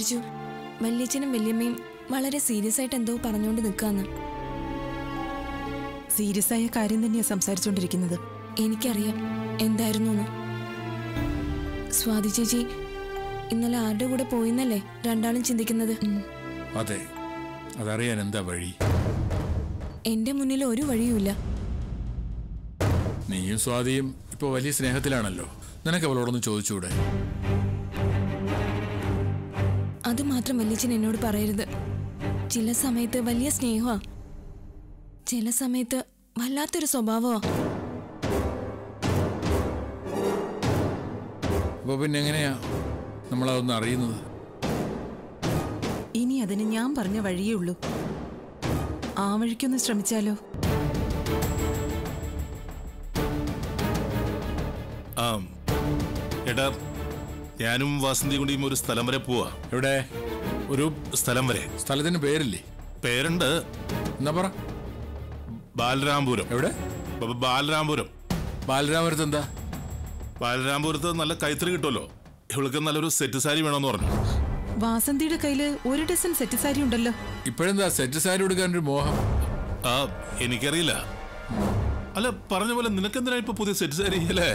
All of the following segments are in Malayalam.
വിചാരിച്ചു വല്യച്ഛനും വല്യമ്മയും വളരെ സീരിയസ് ആയിട്ട് എന്തോ പറഞ്ഞുകൊണ്ട് നിൽക്കാന്ന് സീരിയസ് ആയ കാര്യം തന്നെയാ സംസാരിച്ചുകൊണ്ടിരിക്കുന്നത് എനിക്കറിയാം എന്തായിരുന്നു എന്ന് സ്വാതി ചേച്ചി ഇന്നലെ ആരുടെ കൂടെ പോയിന്നല്ലേ രണ്ടാളും ചിന്തിക്കുന്നത് അതെ അതറിയാൻ എന്താ വഴി എന്റെ മുന്നിൽ ഒരു വഴിയുമില്ല നീയും സ്വാതിയും ഇപ്പൊ വലിയ സ്നേഹത്തിലാണല്ലോ നിനക്ക് അവളോടൊന്ന് ചോദിച്ചൂടെ അത് മാത്രം വല്യച്ഛൻ എന്നോട് പറയരുത് ചില സമയത്ത് വലിയ സ്നേഹമാ ചില സമയത്ത് വല്ലാത്തൊരു സ്വഭാവമാ അപ്പൊ പിന്നെ എങ്ങനെയാ നമ്മളതൊന്ന് അറിയുന്നത് ഇനി അതിന് ഞാൻ പറഞ്ഞ വഴിയേ ഉള്ളൂ ആ വഴിക്കൊന്ന് ശ്രമിച്ചാലോ ആ എടാ ഞാനും വാസന്തി കൂടിയും ഒരു സ്ഥലം വരെ പോവാ എവിടെ ഒരു സ്ഥലം വരെ സ്ഥലത്തിന് പേരില്ലേ പേരുണ്ട് എന്നാ പറ ബാലരാംപുരം എവിടെ ബ- ബാലരാംപുരം ബാലരാമപുരത്ത് എന്താ ബാലരാംപുരത്ത് നല്ല കൈത്തറി കിട്ടുമല്ലോ ഇവൾക്ക് നല്ലൊരു സെറ്റ് സാരി വേണമെന്ന് പറഞ്ഞു വാസന്തിയുടെ കയ്യില് ഒരു ഡസൻ സെറ്റ് സാരി ഉണ്ടല്ലോ ഇപ്പോഴെന്താ സെറ്റ് സാരി കൊടുക്കാനൊരു മോഹം ആ എനിക്കറിയില്ല അല്ല പറഞ്ഞ പോലെ നിനക്കെന്തിനാ ഇപ്പൊ പുതിയ സെറ്റ് സാരി അല്ലേ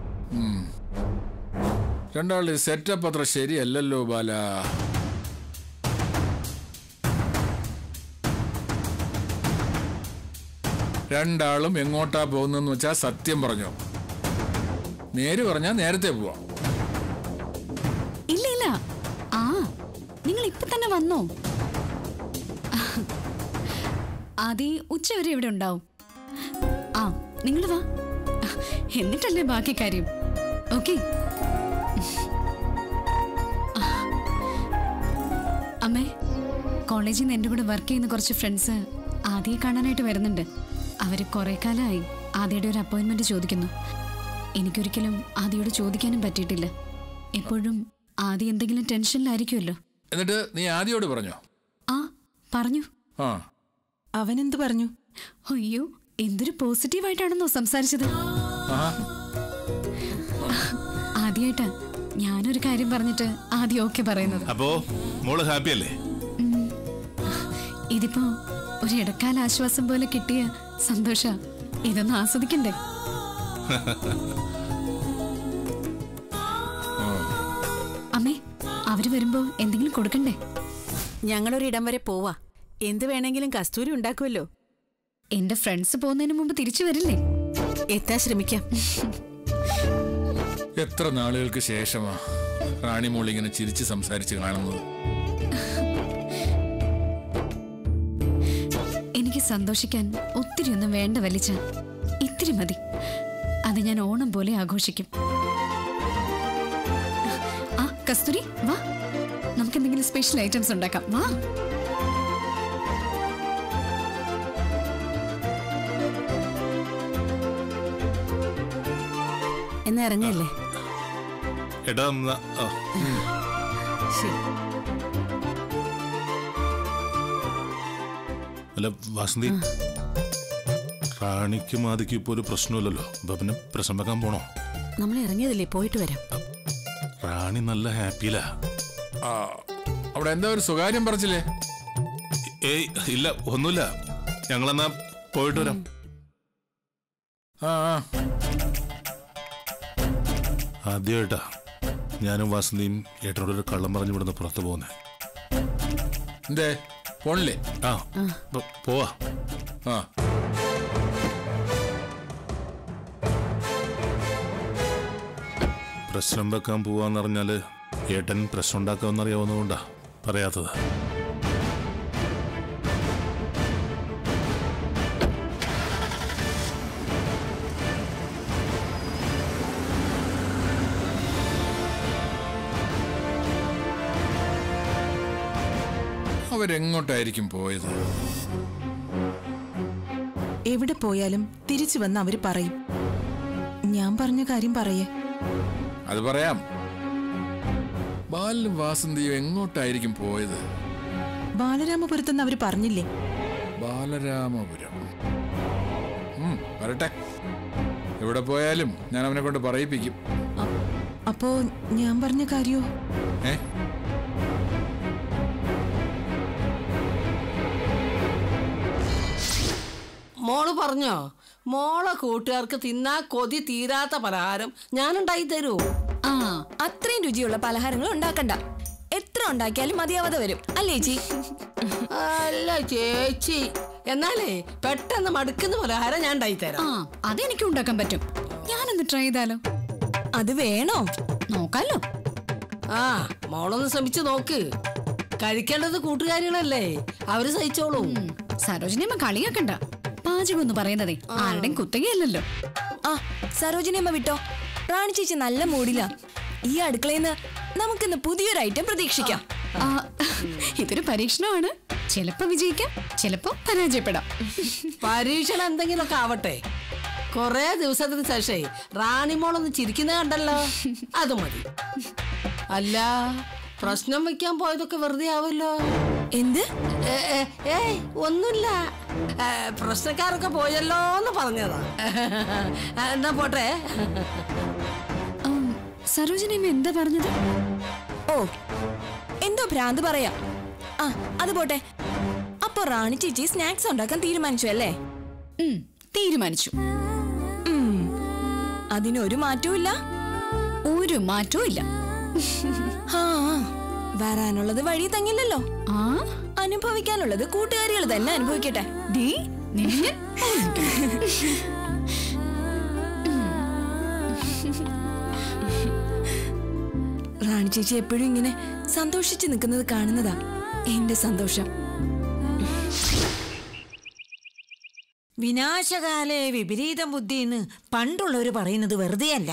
രണ്ടാളുടെ സെറ്റപ്പ് അത്ര ശരിയല്ലല്ലോ ബാല രണ്ടാളും എങ്ങോട്ടാ പോകുന്നെന്ന് വെച്ചാ സത്യം പറഞ്ഞോ നേര് പറഞ്ഞാ നേരത്തെ പോവാം ഇല്ല ഇല്ല ആ നിങ്ങൾ ഇപ്പൊ തന്നെ വന്നോ ആദ്യ ഉച്ചവരെ ഇവിടെ ഉണ്ടാവും ആ നിങ്ങൾ വാ എന്നിട്ടല്ലേ ബാക്കി കാര്യം ഓക്കെ അമ്മേ കോളേജിൽ നിന്ന് എൻ്റെ കൂടെ വർക്ക് ചെയ്യുന്ന കുറച്ച് ഫ്രണ്ട്സ് ആദ്യയെ കാണാനായിട്ട് വരുന്നുണ്ട് അവർ കുറെ കാലമായി ആദ്യയുടെ ഒരു അപ്പോയിൻമെന്റ് ചോദിക്കുന്നു എനിക്കൊരിക്കലും ആദ്യയോട് ചോദിക്കാനും പറ്റിയിട്ടില്ല എപ്പോഴും ആദ്യം എന്തെങ്കിലും ടെൻഷനിലായിരിക്കുമല്ലോ എന്നിട്ട് നീ ആദ്യോട് പറഞ്ഞോ ആ പറഞ്ഞു ആ അവനെന്ത് പറഞ്ഞു അയ്യോ എന്തൊരു പോസിറ്റീവായിട്ടാണെന്നോ സംസാരിച്ചത് ആ ആദ്യമായിട്ടാ ഞാനൊരു കാര്യം പറഞ്ഞിട്ട് ആദ്യം ഓക്കെ പറയുന്നത് അപ്പോ മോള് ഹാപ്പി അല്ലേ ഇതിപ്പോ ഒരു ഇടക്കാല ആശ്വാസം പോലെ കിട്ടിയ സന്തോഷ ഇതൊന്ന് ആസ്വദിക്കണ്ടേ അമ്മേ അവര് വരുമ്പോ എന്തെങ്കിലും കൊടുക്കണ്ടേ ഞങ്ങളൊരിടം വരെ പോവാ എന്ത് വേണമെങ്കിലും കസ്തൂരി ഉണ്ടാക്കുമല്ലോ എന്റെ ഫ്രണ്ട്സ് പോകുന്നതിന് മുമ്പ് തിരിച്ചു വരില്ലേ എത്താൻ ശ്രമിക്കാം എത്ര നാളുകൾക്ക് ശേഷമാ റാണി മോൾ ഇങ്ങനെ ചിരിച്ച് സംസാരിച്ച് കാണുന്നത് എനിക്ക് സന്തോഷിക്കാൻ ഒത്തിരി ഒന്നും വേണ്ട വലിച്ച ഇത്തിരി മതി അത് ഞാൻ ഓണം പോലെ ആഘോഷിക്കും ആ കസ്തൂരി വാ നമുക്ക് എന്തെങ്കിലും സ്പെഷ്യൽ ഐറ്റംസ് ഉണ്ടാക്കാം വാ എന്നാ ഇറങ്ങല്ലേ എടാ എന്നാ, ആ, ശരി അല്ല വാസന്തി റാണിക്കും ആദിക്കും ഇപ്പൊ ഒരു പ്രശ്നമില്ലല്ലോ അപ്പൊ പിന്നെ പ്രശ്നം വെക്കാൻ പോണോ നമ്മൾ ഇറങ്ങിയതല്ലേ പോയിട്ട് വരാം റാണി നല്ല ഹാപ്പിയിലാ ആ അവിടെ എന്താ ഒരു സ്വകാര്യം പറച്ചില്ലേ ഏയ് ഇല്ല ഒന്നുമില്ല ഞങ്ങളെന്നാ പോയിട്ട് വരാം ആ ആ ആദ്യമായിട്ടാ ഞാനും വാസന്തിയും ഏട്ടനോടൊരു കള്ളം പറഞ്ഞു വിടുന്ന പുറത്ത് പോകുന്നേ എന്തേ പോണില്ലേ ആ പോ- പോവാ ആ പ്രശ്നം വെക്കാൻ പോവാന്നറിഞ്ഞാല് ഏട്ടൻ പ്രശ്നം ഉണ്ടാക്കാമെന്നറിയാവുന്നതുകൊണ്ടാ പറയാത്തത് അവരെങ്ങോട്ടായിരിക്കും പോയത് എവിടെ പോയാലും തിരിച്ചു വന്ന് അവര് പറയും ഞാൻ പറഞ്ഞ കാര്യം പറയേ അത് പറയാം ബാലും വാസന്തിയും എങ്ങോട്ടായിരിക്കും പോയത് ബാലരാമപുരത്തെന്ന് അവര് പറഞ്ഞില്ലേ ബാലരാമപുരം ഉം, വരട്ടെ എവിടെ പോയാലും ഞാൻ അവനെ കൊണ്ട് പറയിപ്പിക്കും അപ്പോ ഞാൻ പറഞ്ഞ കാര്യോ ഏ മോള് പറഞ്ഞോ മോളെ കൂട്ടുകാർക്ക് തിന്നാ കൊതി തീരാത്ത പലഹാരം ഞാനുണ്ടായി തരൂ ആ അത്രയും രുചിയുള്ള പലഹാരങ്ങൾ ഉണ്ടാക്കണ്ട എത്ര ഉണ്ടാക്കിയാലും മതിയാവാതെ വരും അല്ലേ ചേച്ചി അല്ല ചേച്ചി എന്നാലേ പെട്ടെന്ന് മടുക്കുന്ന പലഹാരം ഞാൻ ഉണ്ടായി ആ തരാം അതെനിക്ക് ഉണ്ടാക്കാൻ പറ്റും ഞാനൊന്ന് ട്രൈ ചെയ്താലോ അത് വേണോ നോക്കാലോ ആ മോളൊന്ന് ശ്രമിച്ചു നോക്ക് കഴിക്കേണ്ടത് കൂട്ടുകാരികളല്ലേ അവര് സഹിച്ചോളൂ ഉം, സരോജിനിയമ്മ കളിയാക്കണ്ട പാചകം എന്ന് പറയുന്നതേ ആരുടെയും കുത്തകയല്ലല്ലോ ആ സരോജിനിയമ്മ വിട്ടോ റാണി ചേച്ചി നല്ല മൂടില്ല ഈ അടുക്കളയിൽ നിന്ന് നമുക്കിന്ന് പുതിയൊരു ഐറ്റം പ്രതീക്ഷിക്കാം ആ, ഇതൊരു പരീക്ഷണമാണ് ചിലപ്പോ വിജയിക്കാം ചിലപ്പോ പരാജയപ്പെടാം പരീക്ഷണം എന്തെങ്കിലുമൊക്കെ ആവട്ടെ കൊറേ ദിവസത്തിന് ശേഷേ റാണിമോളൊന്ന് ചിരിക്കുന്ന കണ്ടല്ലോ അത് മതി അല്ല പ്രശ്നം വെക്കാൻ പോയതൊക്കെ വെറുതെ ആവല്ലോ എന്ത് ഏ, ഏ, ഏയ് ഒന്നുമില്ല ഏ, പ്രശ്നക്കാരൊക്കെ പോയല്ലോ എന്ന് പറഞ്ഞതാ എന്നാ പോട്ടെ ഉം, സരോജിനിയമ്മ എന്താ പറഞ്ഞത് ഓ എന്തോ ഭ്രാന്ത് പറയാ ആ അത് പോട്ടെ അപ്പൊ റാണി ചേച്ചി സ്നാക്സ് ഉണ്ടാക്കാൻ തീരുമാനിച്ചു അല്ലേ ഉം, തീരുമാനിച്ചു ഉം. അതിനൊരു മാറ്റവും ഇല്ല ഒരു മാറ്റവും ഇല്ല ആ വരാനുള്ളത് വഴി തങ്ങില്ലല്ലോ ആ അനുഭവിക്കാനുള്ളത് കൂട്ടുകാരികൾ തന്നെ അനുഭവിക്കട്ടെ ഡീ നിന്നെ റാണി ചേച്ചി എപ്പോഴും ഇങ്ങനെ സന്തോഷിച്ച് നിൽക്കുന്നത് കാണുന്നതാ എന്റെ സന്തോഷം വിനാശകാലേ വിപരീത ബുദ്ധിന്ന് പണ്ടുള്ളവർ പറയുന്നത് വെറുതെയല്ല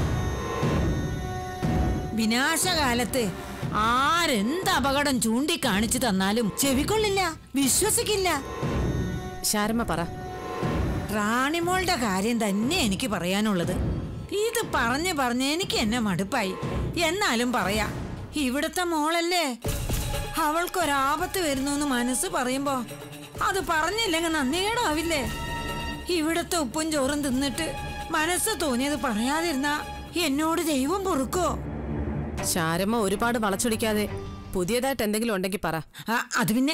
വിനാശകാലത്ത് ആരെന്ത് അപകടം ചൂണ്ടിക്കാണിച്ചു തന്നാലും ചെവിക്കൊള്ളില്ല വിശ്വസിക്കില്ല ശാരമ്മ പറ റാണിമോളുടെ കാര്യം തന്നെ എനിക്ക് പറയാനുള്ളത് ഇത് പറഞ്ഞു പറഞ്ഞ് എനിക്ക് എന്നെ മടുപ്പായി എന്നാലും പറയാ ഇവിടുത്തെ മോളല്ലേ അവൾക്കൊരാപത്ത് വരുന്നു എന്ന് മനസ്സ് പറയുമ്പോ അത് പറഞ്ഞില്ലെങ്കിൽ നന്ദികേടാവില്ലേ ഇവിടുത്തെ ഉപ്പും ചോറും തിന്നിട്ട് മനസ്സ് തോന്നിയത് പറയാതിരുന്ന എന്നോട് ദൈവം പൊറുക്കോ ശാരമ്മ ഒരുപാട് വളച്ചൊടിക്കാതെ പുതിയതായിട്ട് എന്തെങ്കിലും ഉണ്ടെങ്കിൽ പറ ആ, അത് പിന്നെ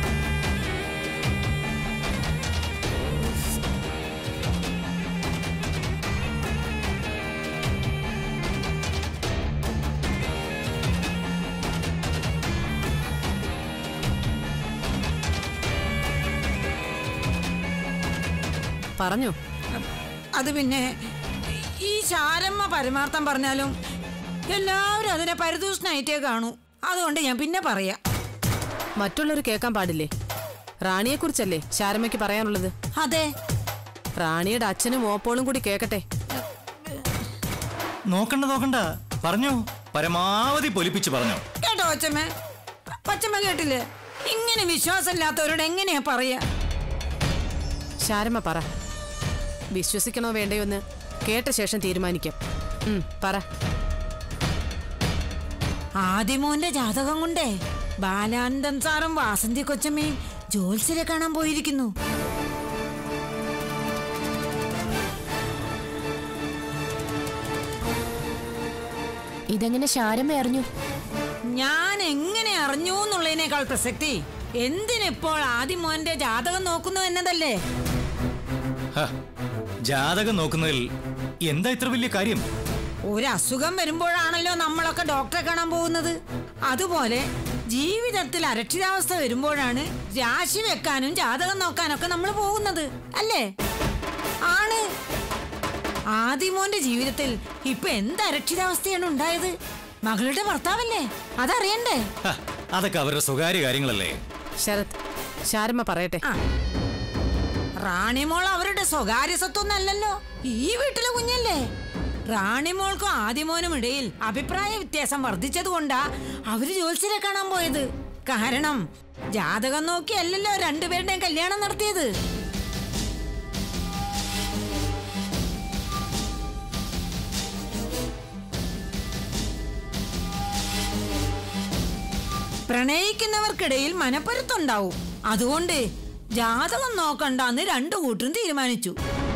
പറഞ്ഞോ അത് പിന്നെ ഈ ശാരമ്മ പരമാർത്ഥം പറഞ്ഞാലും എല്ലാവരും അതിനെ പരിദൂഷണായിട്ടേ കാണൂ അതുകൊണ്ട് ഞാൻ പിന്നെ പറയാം മറ്റുള്ളവർ കേൾക്കാൻ പാടില്ലേ റാണിയെക്കുറിച്ചല്ലേ ശാരമ്മയ്ക്ക് പറയാനുള്ളത് അതെ റാണിയുടെ അച്ഛനും ഓപ്പോളും കൂടി കേൾക്കട്ടെ നോക്കണ്ട നോക്കണ്ട പറഞ്ഞോ പരമാവധി പൊലിപ്പിച്ച് പറഞ്ഞോ കേട്ടോ അച്ഛമ്മ പച്ചമ്മ കേട്ടില്ലേ ഇങ്ങനെ വിശ്വാസമില്ലാത്തവരോട് എങ്ങനെയാ പറയാ ശാരമ്മ പറ വിശ്വസിക്കണോ വേണ്ടയോ എന്ന് കേട്ട ശേഷം തീരുമാനിക്കാം ഉം, പറ ആദിമോന്റെ ജാതകം കൊണ്ടേ ബാലാനന്ദൻ സാറും വാസന്തി കൊച്ചമ്മയും ജോത്സ്യരെ കാണാൻ പോയിരിക്കുന്നു ഇതെങ്ങനെ ശാരമ്മ അറിഞ്ഞു ഞാൻ എങ്ങനെ അറിഞ്ഞു എന്നുള്ളതിനേക്കാൾ പ്രസക്തി എന്തിനിപ്പോൾ ആദിമോന്റെ ജാതകം നോക്കുന്നു എന്നതല്ലേ ഹ, ജാതകം നോക്കുന്നതിൽ എന്താ ഇത്ര വലിയ കാര്യം ഒരു അസുഖം വരുമ്പോഴാണല്ലോ നമ്മളൊക്കെ ഡോക്ടറെ കാണാൻ പോകുന്നത് അതുപോലെ ജീവിതത്തിൽ അരക്ഷിതാവസ്ഥ വരുമ്പോഴാണ് രാശി വെക്കാനും ജാതകം നോക്കാനൊക്കെ നമ്മൾ പോകുന്നത് അല്ലേ ആണ് ആദിമോന്റെ ജീവിതത്തിൽ ഇപ്പൊ എന്ത് അരക്ഷിതാവസ്ഥയാണ് ഉണ്ടായത് മകളുടെ ഭർത്താവല്ലേ അതറിയണ്ടേ ഹ, അതൊക്കെ അവരുടെ സ്വകാര്യ കാര്യങ്ങളല്ലേ ശരത് ശാരമ്മ പറയട്ടെ ആ റാണിമോൾ അവരുടെ സ്വകാര്യ സ്വത്തൊന്നല്ലല്ലോ ഈ വീട്ടിലെ കുഞ്ഞല്ലേ റാണിമോൾക്കും ആദിമോനും ഇടയിൽ അഭിപ്രായ വ്യത്യാസം വർദ്ധിച്ചത് കൊണ്ടാ അവര് ജോത്സ്യരെ കാണാൻ പോയത് കാരണം ജാതകം നോക്കിയല്ലല്ലോ രണ്ടുപേരുടെയും കല്യാണം നടത്തിയത് പ്രണയിക്കുന്നവർക്കിടയിൽ മനപ്പൊരുത്തുണ്ടാവും അതുകൊണ്ട് ജാതകം നോക്കണ്ടെന്ന് രണ്ടു കൂട്ടരും തീരുമാനിച്ചു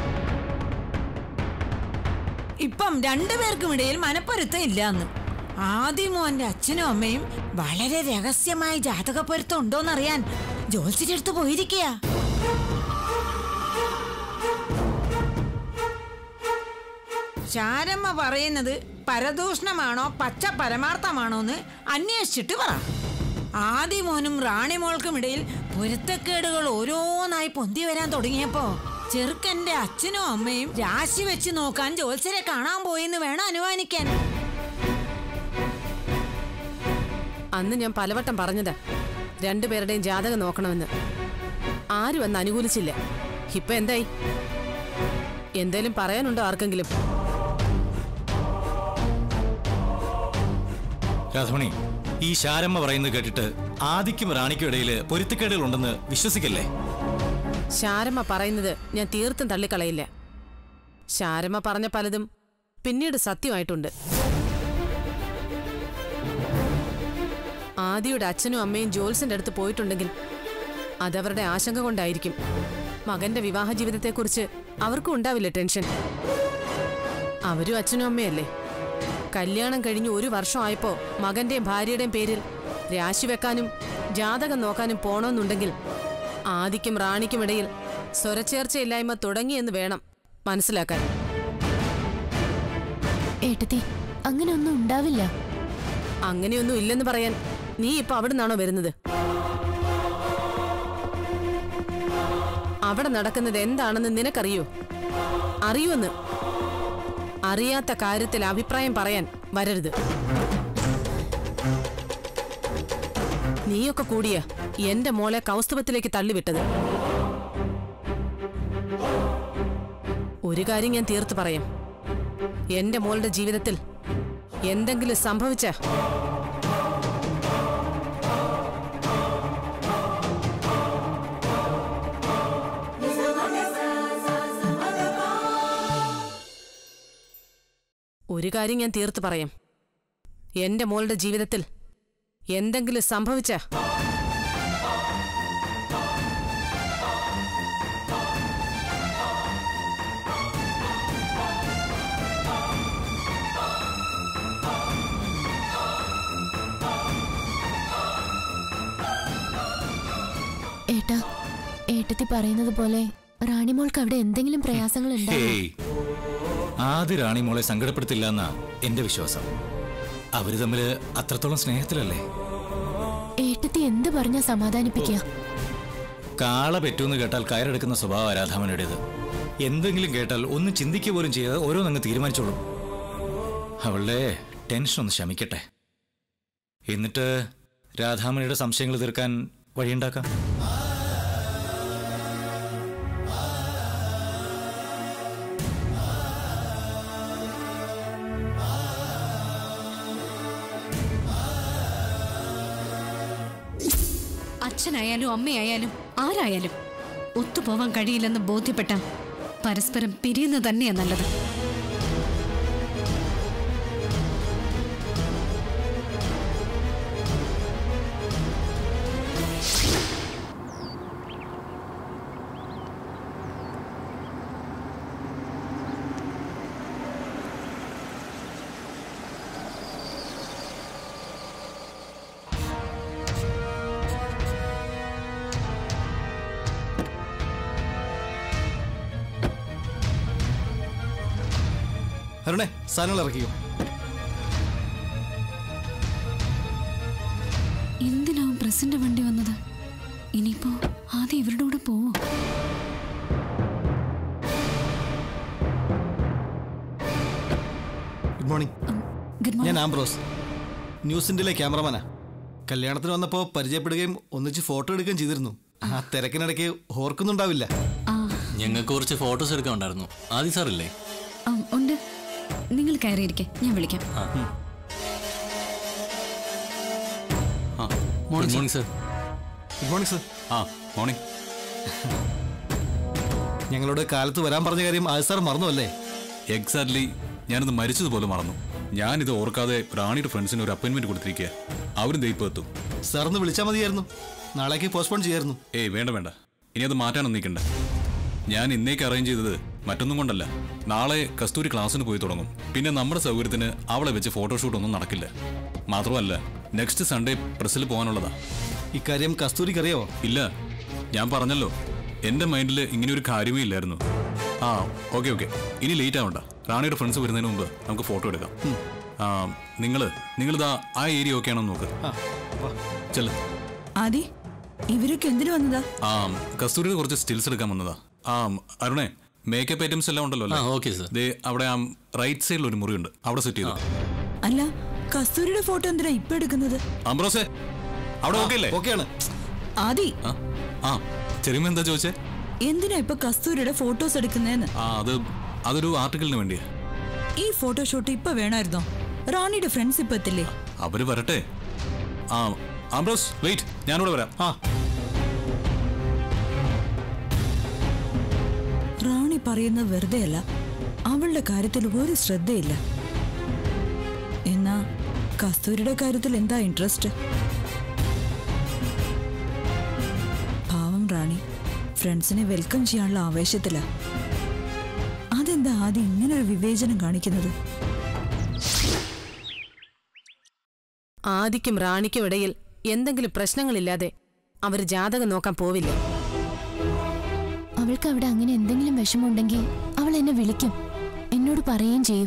ഇപ്പം രണ്ടുപേർക്കും ഇടയിൽ മനപ്പൊരുത്തം ഇല്ലാന്ന് ആദിമോന്റെ അച്ഛനും അമ്മയും വളരെ രഹസ്യമായി ജാതക പൊരുത്തം ഉണ്ടോന്നറിയാൻ ജോത്സ്യരുടെ അടുത്ത് പോയിരിക്കുക ശാരമ്മ പറയുന്നത് പരദൂഷണമാണോ പച്ച പരമാർത്ഥമാണോ എന്ന് അന്വേഷിച്ചിട്ട് പറ ആദിമോനും റാണിമോൾക്കും ഇടയിൽ പൊരുത്തക്കേടുകൾ ഓരോന്നായി പൊന്തി വരാൻ തുടങ്ങിയപ്പോ ചെറുക്കന്റെ അച്ഛനും അമ്മയും രാശി വെച്ച് നോക്കാൻ ജോത്സരെ കാണാൻ പോയെന്ന് വേണം അനുമാനിക്കാൻ അന്ന് ഞാൻ പലവട്ടം പറഞ്ഞതാ രണ്ടുപേരുടെയും ജാതകം നോക്കണമെന്ന് ആരും അന്ന് അനുകൂലിച്ചില്ല ഇപ്പൊ എന്തായി എന്തേലും പറയാനുണ്ടോ ആർക്കെങ്കിലും രാധമണി ഈ ശാരമ്മ പറയുന്നത് കേട്ടിട്ട് ആദിക്കും റാണിക്കും ഇടയിൽ പൊരുത്തക്കേടുകൾ ഉണ്ടെന്ന് വിശ്വസിക്കല്ലേ ശാരമ്മ പറയുന്നത് ഞാൻ തീർത്തും തള്ളിക്കളയില്ല ശാരമ്മ പറഞ്ഞ പലതും പിന്നീട് സത്യമായിട്ടുണ്ട് ആദിയുടെ അച്ഛനും അമ്മയും ജോൽസിന്റെ അടുത്ത് പോയിട്ടുണ്ടെങ്കിൽ അതവരുടെ ആശങ്ക കൊണ്ടായിരിക്കും മകന്റെ വിവാഹ ജീവിതത്തെക്കുറിച്ച് അവർക്കും ഉണ്ടാവില്ല ടെൻഷൻ അവരും അച്ഛനും അമ്മയല്ലേ കല്യാണം കഴിഞ്ഞ് ഒരു വർഷമായപ്പോ മകന്റെയും ഭാര്യയുടെയും പേരിൽ രാശി വെക്കാനും ജാതകം നോക്കാനും പോണമെന്നുണ്ടെങ്കിൽ ആദിക്കും റാണിക്കുമിടയിൽ സ്വരച്ചേർച്ചയില്ലായ്മ തുടങ്ങിയെന്ന് വേണം മനസ്സിലാക്കാൻ ഏട്ടത്തി അങ്ങനെ ഒന്നും ഉണ്ടാവില്ല അങ്ങനെയൊന്നും ഇല്ലെന്ന് പറയാൻ നീ ഇപ്പൊ അവിടെ നിന്നാണോ വരുന്നത് അവിടെ നടക്കുന്നത് എന്താണെന്ന് നിനക്കറിയോ അറിയുമെന്ന് അറിയാത്ത കാര്യത്തിൽ അഭിപ്രായം പറയാൻ വരരുത് നീയൊക്കെ കൂടിയ എന്റെ മോളെ കൗസ്തുഭത്തിലേക്ക് തള്ളിവിട്ടത് ഒരു കാര്യം ഞാൻ തീർത്ത് പറയാം എന്റെ മോളുടെ ജീവിതത്തിൽ എന്തെങ്കിലും സംഭവിച്ച ഒരു കാര്യം ഞാൻ തീർത്ത് പറയാം എന്റെ മോളുടെ ജീവിതത്തിൽ എന്തെങ്കിലും സംഭവിച്ച ഏട്ടാ ഏട്ടത്തി പറയുന്നത് പോലെ റാണിമോൾക്ക് അവിടെ എന്തെങ്കിലും പ്രയാസങ്ങൾ ഉണ്ടാവും ഹേയ് ആദ്യ റാണി മോളെ സങ്കടപ്പെടുത്തില്ല എന്നാ എന്റെ വിശ്വാസം അവര് തമ്മില് അത്രത്തോളം സ്നേഹത്തിലല്ലേ ഏട്ടത്തി എന്ത് പറഞ്ഞാ സമാധാനിപ്പിക്കുക കാള പെറ്റൂന്ന് കേട്ടാൽ കയറെടുക്കുന്ന സ്വഭാവ രാധാമനുടേത് എന്തെങ്കിലും കേട്ടാൽ ഒന്ന് ചിന്തിക്കുക പോലും ചെയ്യാതെ ഓരോന്നങ്ങ് തീരുമാനിച്ചോളും അവളുടെ ടെൻഷൻ ഒന്ന് ശമിക്കട്ടെ എന്നിട്ട് രാധാമണിയുടെ സംശയങ്ങൾ തീർക്കാൻ വഴിയുണ്ടാക്കാം അച്ഛനായാലും അമ്മയായാലും ആരായാലും ഒത്തുപോവാൻ കഴിയില്ലെന്ന് ബോധ്യപ്പെട്ട പരസ്പരം പിരിയുന്നത് തന്നെയാ നല്ലത് അരുണേ സാധനങ്ങൾ ഇറക്കിയോ എന്തിനാവും പ്രസിന്റെ വണ്ടി വന്നത് ഇനിയിപ്പോ ആദ്യം ഇവരുടെ കൂടെ പോവോ ഗുഡ് മോർണിംഗ് ഗുഡ് ഞാൻ മോർണിംഗ് ആംബ്രോസ് ന്യൂസ് ഇന്ത്യയിലെ ക്യാമറമാനാ കല്യാണത്തിന് വന്നപ്പോൾ പരിചയപ്പെടുകയും ഒന്നിച്ച് ഫോട്ടോ എടുക്കുകയും ചെയ്തിരുന്നു ആ തിരക്കിനിടയ്ക്ക് ഓർക്കുന്നുണ്ടാവില്ല ആ ഞങ്ങൾക്ക് കുറച്ച് ഫോട്ടോസ് എടുക്കാൻ ഉണ്ടായിരുന്നു ആദി സാറില്ലേ ആ, ഉണ്ട് നിങ്ങൾ കയറിയിരിക്കെ ഞാൻ വിളിക്കാം ആ good morning sir good morning sir ആ മോർണിംഗ് ഞങ്ങളോട് കാലത്ത് വരാൻ പറഞ്ഞ കാര്യം ആദ്യ സാർ മറന്നു അല്ലേ എക്സാക്ട്ലി ഞാനത് മരിച്ചതുപോലെ മറന്നു ഞാനിത് ഓർക്കാതെ റാണിയുടെ ഫ്രണ്ട്സിന് ഒരു അപ്പോയിന്റ്മെന്റ് കൊടുത്തിരിക്കുക അവരും ദൈപ്പം എത്തും സാറിന്ന് വിളിച്ചാൽ മതിയായിരുന്നു നാളേക്ക് പോസ്റ്റ്പോൺ ചെയ്യായിരുന്നു ഏയ് വേണ്ട വേണ്ട ഇനി അത് മാറ്റാനൊന്നും നിൽക്കണ്ട ഞാൻ ഇന്നേക്ക് അറേഞ്ച് ചെയ്തത് മറ്റൊന്നും കൊണ്ടല്ല നാളെ കസ്തൂരി ക്ലാസ്സിന് പോയി തുടങ്ങും പിന്നെ നമ്മുടെ സൗകര്യത്തിന് അവളെ വെച്ച് ഫോട്ടോഷൂട്ട് ഒന്നും നടക്കില്ല മാത്രമല്ല നെക്സ്റ്റ് സൺഡേ പ്രസ്സിൽ പോകാനുള്ളതാ ഇക്കാര്യം കസ്തൂരിക്ക് അറിയാവോ ഇല്ല ഞാൻ പറഞ്ഞല്ലോ എന്റെ മൈൻഡിൽ ഇങ്ങനെ ഒരു കാര്യമേ ഇല്ലായിരുന്നു ആ ഓക്കെ ഓക്കെ ഇനി ലേറ്റ് ആവണ്ട റാണിയുടെ ഫ്രണ്ട്സ് വരുന്നതിന് മുമ്പ് നമുക്ക് ഫോട്ടോ എടുക്കാം ആ നിങ്ങൾ നിങ്ങളിതാ ആ ഏരിയ ഓക്കെ ആണോ നോക്ക് ചെല്ല ആദി ഇവരൊക്കെ എന്തിനു വന്നതാ ആ കസ്തൂരിയുടെ കുറച്ച് സ്റ്റിൽസ് എടുക്കാൻ വന്നതാ ആ അരുണേ മേക്കപ്പ് ഐറ്റംസ് എല്ലാം ഉണ്ടല്ലോ അല്ലേ ഓക്കെ സർ ദേ അവിടെ ആ റൈറ്റ് സൈഡിൽ ഒരു മുറിയുണ്ട് അവിടെ സെറ്റ് ചെയ്തു അല്ല കസ്തൂരിയുടെ ഫോട്ടോ എന്തിനാ ഇപ്പൊ എടുക്കുന്നത് അംബ്രോസേ അവിടെ ഓക്കെ അല്ലേ ഓക്കെയാണ് ആദി ആ ആ ചെറിയ എന്താ ചോദിച്ചേ എന്തിനാ ഇപ്പൊ കസ്തൂരിയുടെ ഫോട്ടോസ് എടുക്കുന്നതെന്ന് ആ അത് അതൊരു ആർട്ടിക്കിളിന് വേണ്ടിയാ ഈ ഫോട്ടോഷൂട്ട് ഇപ്പൊ വേണമായിരുന്നോ റാണിയുടെ ഫ്രണ്ട്സ് ഇപ്പൊ എത്തില്ലേ അവര് വരട്ടെ ആ ആംബ്രോസ് വെയിറ്റ് ഞാനിവിടെ വരാം ആ റാണി പറയുന്നത് വെറുതെ അല്ല അവളുടെ കാര്യത്തിൽ ഒരു ശ്രദ്ധയില്ല എന്നാ കസ്തൂരിയുടെ കാര്യത്തിൽ എന്താ ഇൻട്രസ്റ്റ് പാവം റാണി ഫ്രണ്ട്സിനെ വെൽക്കം ചെയ്യാനുള്ള ആവേശത്തില അതെന്താ ആദ്യം ഇങ്ങനെ ഒരു വിവേചനം കാണിക്കുന്നത് ആദിക്കും റാണിക്കും ഇടയിൽ എന്തെങ്കിലും പ്രശ്നങ്ങളില്ലാതെ അവർ ജാതകം നോക്കാൻ പോവില്ല അവൾക്ക് അവിടെ അങ്ങനെ എന്തെങ്കിലും വിഷമമുണ്ടെങ്കിൽ അവൾ എന്നെ വിളിക്കും എന്നോട് പറയുകയും ചെയ്യും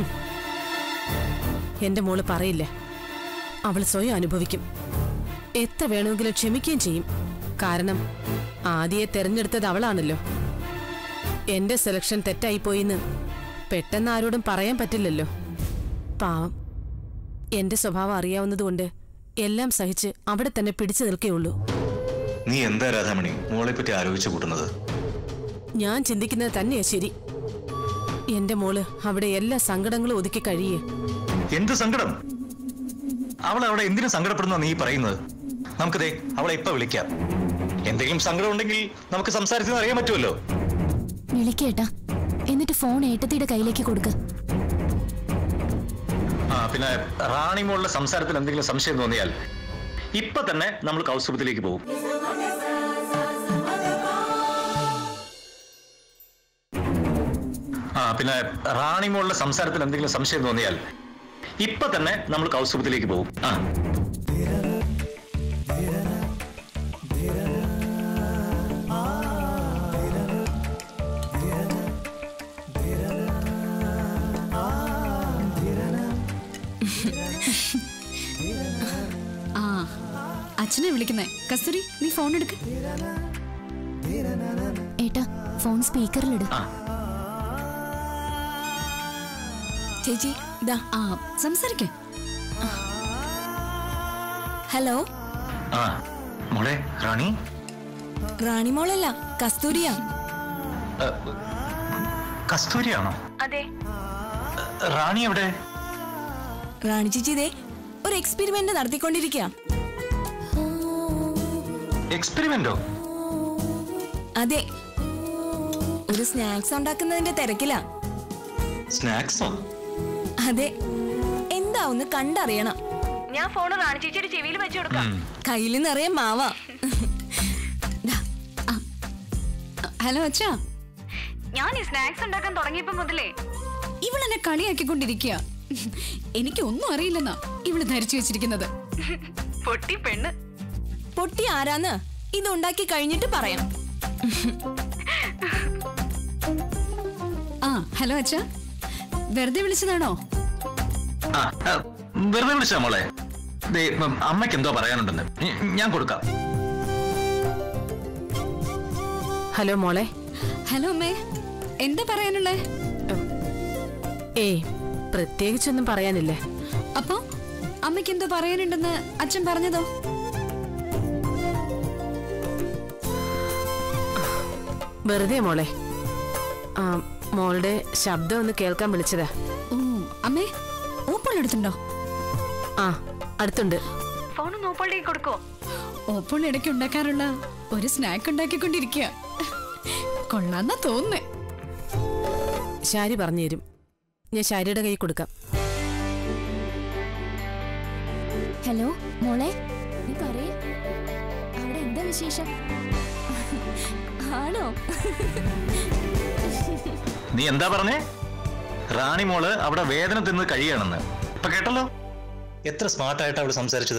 എന്റെ മോള് പറയില്ല അവൾ സ്വയം അനുഭവിക്കും എത്ര വേണമെങ്കിലും ക്ഷമിക്കുകയും ചെയ്യും കാരണം ആദ്യയെ തെരഞ്ഞെടുത്തത് അവളാണല്ലോ എന്റെ സെലക്ഷൻ തെറ്റായിപ്പോയിന്ന് പെട്ടെന്ന് ആരോടും പറയാൻ പറ്റില്ലല്ലോ പാവം എന്റെ സ്വഭാവം അറിയാവുന്നതുകൊണ്ട് എല്ലാം സഹിച്ച് അവിടെ തന്നെ പിടിച്ചു നിൽക്കുകയുള്ളൂ നീ എന്താ രാധാമണി മോളെ പറ്റി ആലോചിച്ചു കൂട്ടുന്നത് ഞാൻ ചിന്തിക്കുന്നത് തന്നെയാ ശരി എന്റെ മോള് അവിടെ എല്ലാ സങ്കടങ്ങളും ഒതുക്കി കഴിയേ എന്ത് സങ്കടം അവൾ അവിടെ എന്തിനു സങ്കടപ്പെടുന്ന നീ പറയുന്നത് നമുക്കതേ അവളെ ഇപ്പൊ വിളിക്കാം എന്തെങ്കിലും സങ്കടം ഉണ്ടെങ്കിൽ നമുക്ക് സംസാരിച്ചത് അറിയാൻ പറ്റുമല്ലോ വിളിക്കേട്ടാ എന്നിട്ട് ഫോൺ ഏട്ടത്തിയുടെ കയ്യിലേക്ക് കൊടുക്ക ആ പിന്നെ റാണി മോളുടെ സംസാരത്തിൽ എന്തെങ്കിലും സംശയം തോന്നിയാൽ ഇപ്പൊ തന്നെ നമ്മൾ കൗസുപത്തിലേക്ക് പോകും ആ പിന്നെ റാണി മോളുടെ സംസാരത്തിൽ എന്തെങ്കിലും സംശയം തോന്നിയാൽ ഇപ്പൊ തന്നെ നമ്മൾ കൗസുപത്തിലേക്ക് പോകും ആ ആ അച്ഛനെ വിളിക്കുന്നേ കസ്തൂരി നീ ഫോൺ എടുക്ക ഏട്ടാ ഫോൺ സ്പീക്കറിലിട് ചേച്ചി ഇതാ ആ സംസാരിക്കേ ഹലോ ആ മോളെ റാണി റാണി മോളല്ല കസ്തൂരിയാ ഏ, കസ്തൂരിയാണോ അതെ റാണി എവിടെ റാണി ചേച്ചി ഇതേ ഒരു എക്സ്പെരിമെന്റ് നടത്തിക്കൊണ്ടിരിക്കുക എക്സ്പെരിമെന്റോ അതെ ഒരു സ്നാക്സ് ഉണ്ടാക്കുന്നതിന്റെ തിരക്കിലാ സ്നാക്സോ അതെ എന്താ ഒന്ന് കണ്ടറിയണം ഞാൻ ഫോണ് റാണി ചേച്ചിയുടെ ചെവിയിൽ വെച്ചു കൊടുക്കാം കയ്യിൽ നിറയെ മാവാ ഹലോ അച്ഛാ ഞാൻ ഈ സ്നാക്സ് ഉണ്ടാക്കാൻ തുടങ്ങിയപ്പോ മുതലേ ഇവളെന്നെ കളിയാക്കിക്കൊണ്ടിരിക്കുക എനിക്ക് ഒന്നും അറിയില്ലെന്നാ ഇവള് ധരിച്ചു വെച്ചിരിക്കുന്നത് പൊട്ടി പെണ്ണ് പൊട്ടി ആരാന്ന് ഇത് ഉണ്ടാക്കി കഴിഞ്ഞിട്ട് പറയാം ആ ഹലോ അച്ഛാ വെറുതെ വിളിച്ചതാണോ ആ ആ, വെറുതെ വിളിച്ചാ മോളെ ദേ, ഉം, അമ്മയ്ക്ക് എന്തോ പറയാനുണ്ടെന്ന് ഞ- ഞാൻ കൊടുക്കാം ഹലോ മോളെ ഹലോ അമ്മേ എന്താ പറയാനുള്ളേ ഏയ് പ്രത്യേകിച്ചൊന്നും പറയാനില്ലേ അപ്പോ അമ്മയ്ക്ക് എന്തോ പറയാനുണ്ടെന്ന് അച്ഛൻ പറഞ്ഞതോ വെറുതെ മോളെ ആ, മോളുടെ ശബ്ദം ഒന്ന് കേൾക്കാൻ വിളിച്ചതാ ഓ അമ്മേ ഓപ്പുള്ളെടുത്തുണ്ടോ ആ അടുത്തുണ്ട് ഫോൺ നോപ്പോളിലേക്ക് കൊടുക്കോ ഓപ്പോൾ ഇടയ്ക്ക് ഉണ്ടാക്കാറുള്ള ഒരു സ്നാക്ക് ഉണ്ടാക്കിക്കൊണ്ടിരിക്കുക കൊള്ളാന്നാ തോന്നുന്നേ ശാരി പറഞ്ഞു തരും ഞാൻ ശാരിയുടെ കൈ കൊടുക്കാം ഹലോ മോളെ നീ പറയേ അവിടെ എന്താ വിശേഷം ആണോ നീ എന്താ പറഞ്ഞേ റാണി മോള് അവിടെ വേദന തിന്ന് കഴിയണമെന്ന് ഇപ്പൊ കേട്ടല്ലോ എത്ര സ്മാർട്ടായിട്ടാ അവിടെ സംസാരിച്ചത്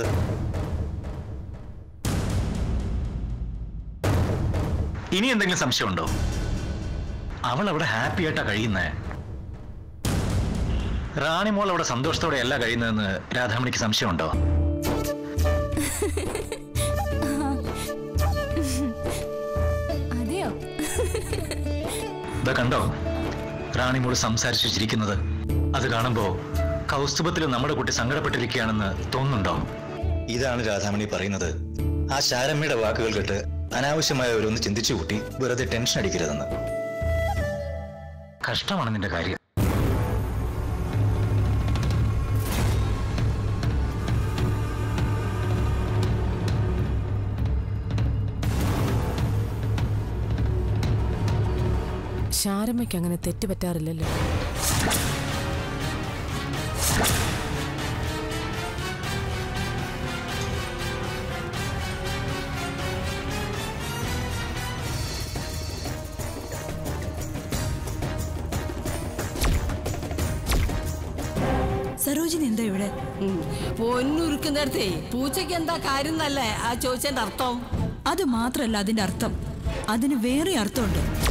ഇനി എന്തെങ്കിലും സംശയമുണ്ടോ അവൾ അവിടെ ഹാപ്പി ആയിട്ടാ കഴിയുന്നേ റാണിമോൾ അവിടെ സന്തോഷത്തോടെ അല്ല കഴിയുന്നതെന്ന് രാധാമണിക്ക് സംശയമുണ്ടോ അതെയോ ഇതാ കണ്ടോ റാണിമോൾ സംസാരിച്ചു ചിരിക്കുന്നത് അത് കാണുമ്പോ കൗസ്തുഭത്തിൽ നമ്മുടെ കുട്ടി സങ്കടപ്പെട്ടിരിക്കുകയാണെന്ന് തോന്നുന്നുണ്ടോ ഇതാണ് രാധാമണി പറയുന്നത് ആ ശാരമ്മയുടെ വാക്കുകൾ കേട്ട് അനാവശ്യമായ ഓരോന്ന് ചിന്തിച്ചു കൂട്ടി വെറുതെ ടെൻഷൻ അടിക്കരുതെന്ന് കഷ്ടമാണ് നിന്റെ കാര്യം ശാരമ്മയ്ക്ക് അങ്ങനെ തെറ്റ് പറ്റാറില്ലല്ലോ സരോജിനി എന്താ ഇവിടെ പൊന്നുരുക്കുന്നിടത്തേ പൂച്ചയ്ക്ക് എന്താ കാര്യം എന്നല്ലേ ആ ചോദിച്ചതിന്റെ അർത്ഥം അത് മാത്രല്ല അതിന്റെ അർത്ഥം അതിന് വേറെ അർത്ഥമുണ്ട്